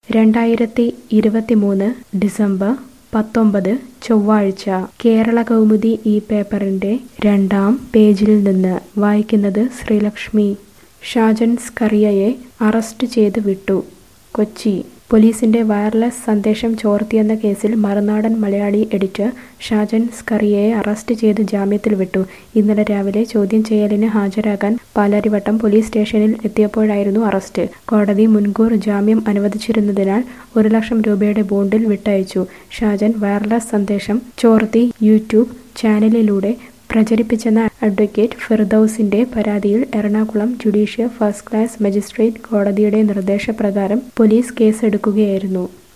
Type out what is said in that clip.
രണ്ടായിരത്തി ഇരുപത്തിമൂന്ന് ഡിസംബർ പത്തൊമ്പത് ചൊവ്വാഴ്ച കേരള കൗമുദി ഈ പേപ്പറിന്റെ രണ്ടാം പേജിൽ നിന്ന് വായിക്കുന്നത് ശ്രീലക്ഷ്മി ഷാജൻ സ്കറിയയെ അറസ്റ്റ് ചെയ്ത് വിട്ടു കൊച്ചി പോലീസിന്റെ വയർലെസ് സന്ദേശം ചോർത്തിയെന്ന കേസിൽ മറുനാടൻ മലയാളി എഡിറ്റർ ഷാജൻ സ്കറിയയെ അറസ്റ്റ് ചെയ്ത് ജാമ്യത്തിൽ വിട്ടു ഇന്നലെ രാവിലെ ചോദ്യം ചെയ്യലിന് ഹാജരാകാൻ പാലാരിവട്ടം പോലീസ് സ്റ്റേഷനിൽ എത്തിയപ്പോഴായിരുന്നു അറസ്റ്റ് കോടതി മുൻകൂർ ജാമ്യം അനുവദിച്ചിരുന്നതിനാൽ ഒരു ലക്ഷം രൂപയുടെ ബോണ്ടിൽ വിട്ടയച്ചു ഷാജൻ വയർലെസ് സന്ദേശം ചോർത്തി യൂട്യൂബ് ചാനലിലൂടെ പ്രചരിപ്പിച്ചെന്ന അഡ്വക്കേറ്റ് ഫിർദൌസിന്റെ പരാതിയിൽ Ernakulam judicial first class magistrate കോടതിയുടെ നിർദ്ദേശപ്രകാരം പോലീസ് കേസെടുക്കുകയായിരുന്നു